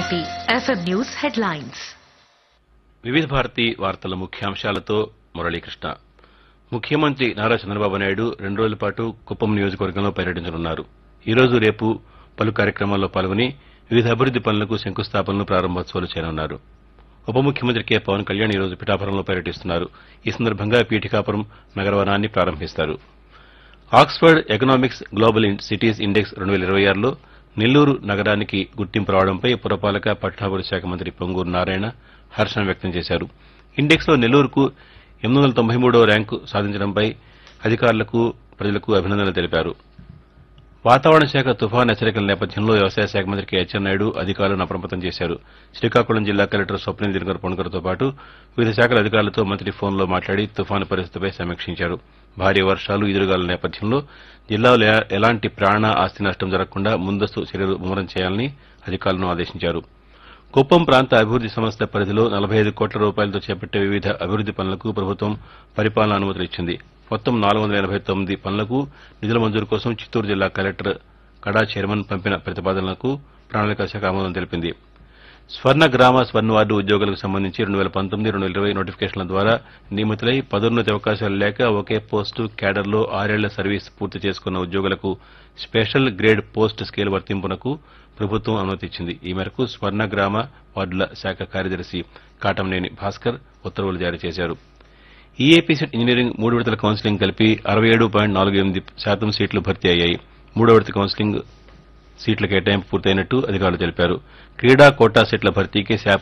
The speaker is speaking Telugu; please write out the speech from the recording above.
భారతి ఎఫ్ఎం న్యూస్ హెడ్లైన్స్ వివిధ భారతి వార్తల ముఖ్యాంశాలతో మురళీకృష్ణ ముఖ్యమంత్రి నారా చంద్రబాబు నాయుడు రెండు రోజుల పాటు కుప్పం నియోజకవర్గంలో పర్యటించనున్నారు ఈ రోజు రేపు పలు కార్యక్రమాల్లో పాల్గొని వివిధ అభివృద్ది పనులకు శంకుస్థాపనలు ప్రారంభోత్సవాలు చేయనున్నారు ఉప ముఖ్యమంత్రి కె పవన్ కళ్యాణ్ ఈ రోజు పిఠాపురంలో పర్యటిస్తున్నారు ఈ సందర్భంగా పీఠికాపురం నగరవనాన్ని ప్రారంభిస్తారు Oxford economics global in cities index రెండు వేల ఇరవై ఆరులో నెల్లూరు నగరానికి గుర్తింపు రావడంపై పురపాలక పట్టణాభివృద్ధి శాఖ మంత్రి పొంగూరు నారాయణ హర్షం వ్యక్తం చేశారు ఇండెక్స్లో నెల్లూరుకు ఎనిమిది వందల తొంభై మూడవ ర్యాంకు సాధించడంపై అధికారులకు ప్రజలకు అభినందనలు తెలిపారు వాతావరణ శాఖ తుఫాన్ హెచ్చరికల నేపథ్యంలో వ్యవసాయ శాఖ మంత్రి కె అచ్చెన్నాయుడు అధికారులను అప్రమత్తం చేశారు శ్రీకాకుళం జిల్లా కలెక్టర్ స్వప్నిల్ దినకర్ పొణకర్తో పాటు వివిధ శాఖల అధికారులతో మంత్రి ఫోన్లో మాట్లాడి తుఫాను పరిస్థితిపై సమీక్షించారు భారీ వర్షాలు ఎదురుగాల నేపథ్యంలో జిల్లాలో ఎ- ఎలాంటి ప్రాణ ఆస్తి నష్టం జరగకుండా ముందస్తు చర్యలు ముమ్మరం చేయాలని అధికారులను ఆదేశించారు కుప్పం ప్రాంత అభివృద్ది సంస్థ పరిధిలో నలభై ఐదు కోట్ల రూపాయలతో చేపట్టే వివిధ అభివృద్ది పనులకు ప్రభుత్వం పరిపాలనా అనుమతులు ఇచ్చింది మొత్తం నాలుగు వందల ఎనభై తొమ్మిది పనులకు నిధుల మంజూరు కోసం చిత్తూరు జిల్లా కలెక్టర్ కడా చైర్మన్ పంపిన ప్రతిపాదనలకు ప్రణాళికా శాఖ ఆమోదం తెలిపింది స్వర్ణ గ్రామ స్వర్ణ వార్డు ఉద్యోగులకు సంబంధించి రెండు వేల పంతొమ్మిది రెండు వేల ఇరవై నోటిఫికేషన్ల ద్వారా నియమితులై పదోన్నతి అవకాశాలు లేక ఒకే పోస్టు క్యాడర్లో ఆరేళ్ల సర్వీస్ పూర్తి చేసుకున్న ఉద్యోగులకు స్పెషల్ గ్రేడ్ పోస్ట్ స్కేల్ వర్తింపునకు ప్రభుత్వం అనుమతి ఇచ్చింది ఈ మేరకు స్వర్ణ గ్రామ వార్డుల శాఖ కార్యదర్శి కాటంనేని భాస్కర్ ఉత్తర్వులు జారీ చేశారు ఈఏపీసెట్ ఇంజనీరింగ్ మూడు విడతల కౌన్సిలింగ్ కలిపి అరవై ఏడు పాయింట్ నాలుగు ఎనిమిది శాతం సీట్లు భర్తీ అయ్యాయి మూడో విడత కౌన్సిలింగ్ సీట్ల కేటాయింపు పూర్తయినట్టు అధికారులు తెలిపారు క్రీడా కోటా సీట్ల భర్తీకి శాప్